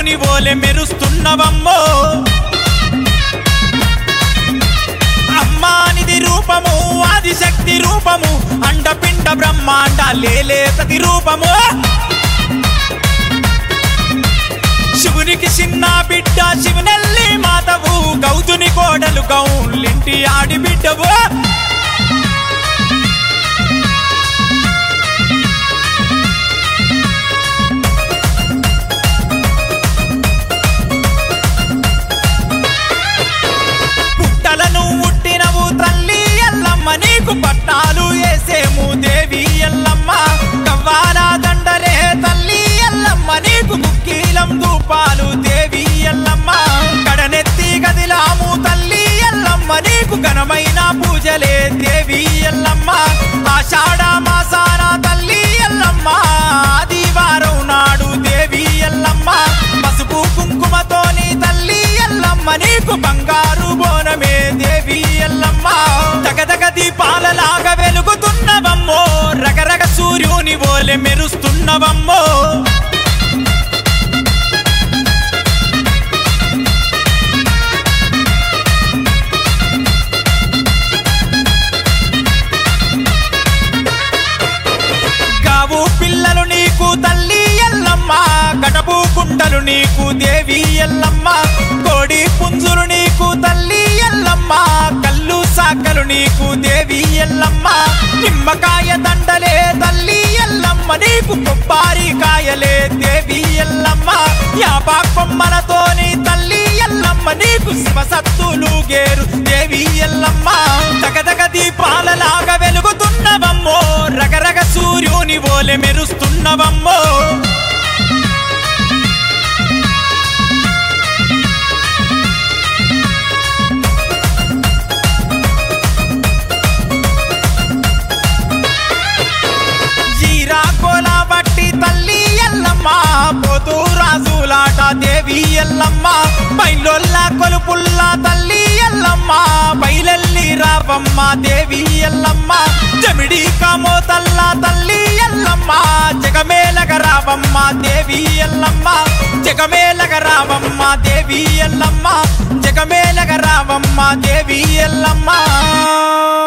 సూర్యుని ఓలె మెరుస్తున్నవమ్మో అమ్మానిది రూపము ఆదిశక్తి రూపము అండపిండ బ్రహ్మాండ లేలే ప్రతి రూపము శివునికి చిన్న బిడ్డ శివనెల్లి మాతవు గౌతుని కోడలు గౌలింటి ఆడి బిడ్డవు పుట్టలను ఉట్టినవు తల్లి ఎల్లమ్మ నీకు పట్టాలు వేసేము దేవి ఎల్లమ్మ కవ్వాల దండలే తల్లి ఎల్లమ్మ నీకు ముక్కీలం దూపాలు దేవి ఎల్లమ్మ కడనెత్తి గదిలాము తల్లి ఎల్లమ్మ నీకు ఘనమైన పూజలే దేవి ఎల్లమ్మ ఆషాఢ మాసాన తల్లి ఎల్లమ్మ ఆదివారం నాడు దేవి ఎల్లమ్మ పసుపు కుంకుమతోని తల్లి ఎల్లమ్మ నీకు బంగారు బోనమే దేవి ఎల్లమ్మ తగదగ దీపాలలాగా వెలుగుతున్నవమ్మో రగరగ సూర్యుని ఓలె మెరుస్తున్నవమ్మో గావు పిల్లలు నీకు తల్లి ఎల్లమ్మ గడపు కుండలు నీకు దేవి ఎల్లమ్మ కోడి పుంజులు నీకు తల్లి ఎల్లమ్మ కల్లు సాకలు నీకు దేవి ఎల్లమ్మ నిమ్మకాయ దండలే తల్లి ఎల్లమ్మ నీకు కొబ్బరి కాయలే దేవి ఎల్లమ్మ యాపా కొమ్మలతోని తల్లి ఎల్లమ్మ నీకు శివసత్తులు గేరు దేవి ఎల్లమ్మ తగదగ దీపాలలాగా వెలుగుతున్నవమ్మో రగరగ సూర్యుని ఓలె మెరుస్తున్నవమ్మో జీరా కోల బట్టి తల్లి ఎల్లమ్మ పోతూ రాజులాట దేవి ఎల్లమ్మ బయలొల్ల కొలుపుల్ల తల్లి ఎల్లమ్మ బయలెల్లి రావమ్మ దేవి ఎల్లమ్మ జమిడి కామోతల్ల తల్లి ఎల్లమ్మ జగమేలగ రావమ్మ దేవి ఎల్లమ్మ జగమేలగ రావమ్మ దేవి ఎల్లమ్మ జగమేలగ రావమ్మ దేవి ఎల్లమ్మ